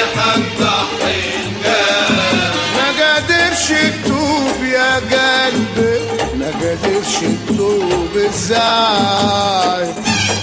وسايحة تضحي الجاه ما قادرش تتوب يا قلبي ما قادرش تتوب ازاي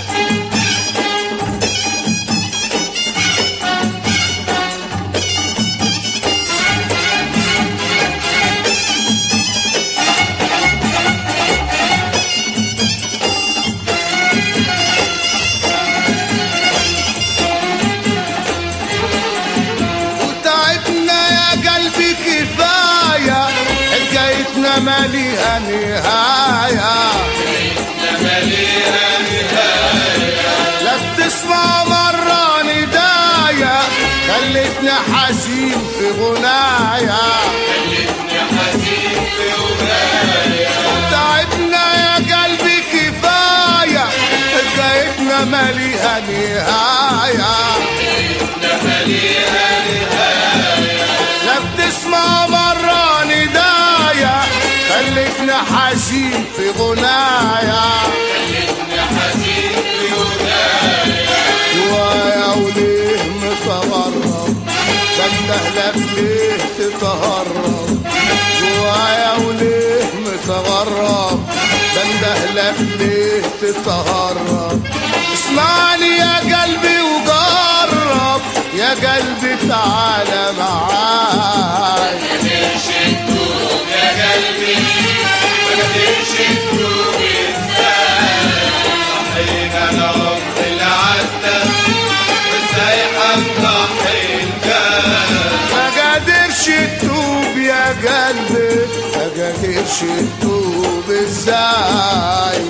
وتعبنا يا قلبي كفاية حكايتنا ماليها نهاية لما ليها نهاية لا بتسمع مرة نداية خلتنا حزين في غنايا خلتني حزين في ورايا تعبنا يا قلبي كفاية حكايتنا ماليها نهاية لما ليها نهاية لا بتسمع مرة نداية خلتنا حزين في غنايا خلتني حزين في ورايا جوايا وليه متغرب بندهلك ليه تتهرب جوايا وليه متغرب بندهلك ليه تتهرب اسمعني يا قلبي وجرب يا قلبي تعالى معاي قدرش تدوب يا قلبي ما قدرش تدوب ازاي صحينا العمر اللي عدى وسايحة تضحي الجاه ما قادرش تتوب يا قلبي ما قادرش تتوب ازاي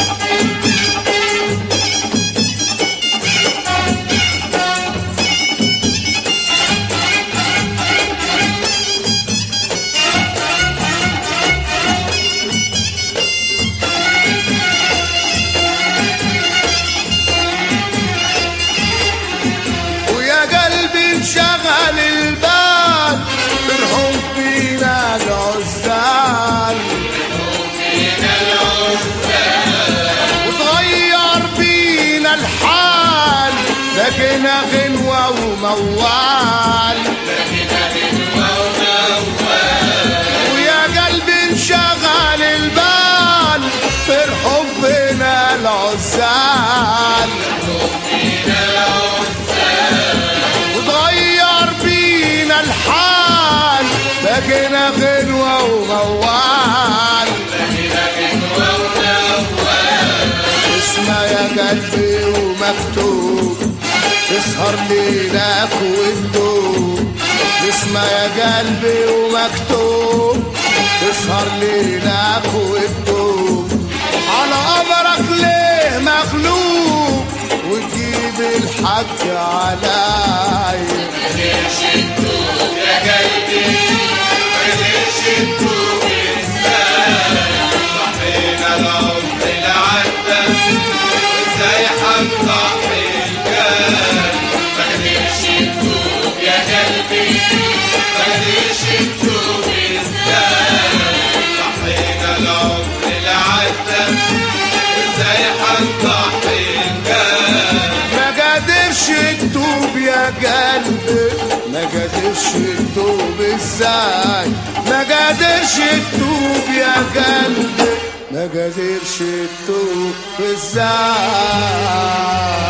ويا قلبي انشغل البال برهم فينا العزال فينا العزال وتغير بينا الحال بقينا غنوة وموال لكن غنوة وموال ويا قلبي انشغل البال برهم فينا العزال فينا العزال وتغير بينا الحال بقينا غنوة وموال لكن غنوة وموال اسمع يا قلبي ومكتوب تسهر ليلك وتدوب اسمع يا قلبي ومكتوب تسهر ليلك وتدوب على قبرك ليه مغلوب وتجيب الحق عليا قدرش تدوب يا قلبي ما قدرش تدوب ازاي صحينا العمر اللي عدى وسايحة تضحي الجاه ما قدرش تدوب يا قلبي ما قدرش تدوب ازاي صحينا العمر اللي عدى وسايحة تضحي الجاه ما قادرش تتوب يا قلبي ما قادرش تتوب ازاي ما قادرش تتوب يا قلبي ما قادرش تتوب ازاي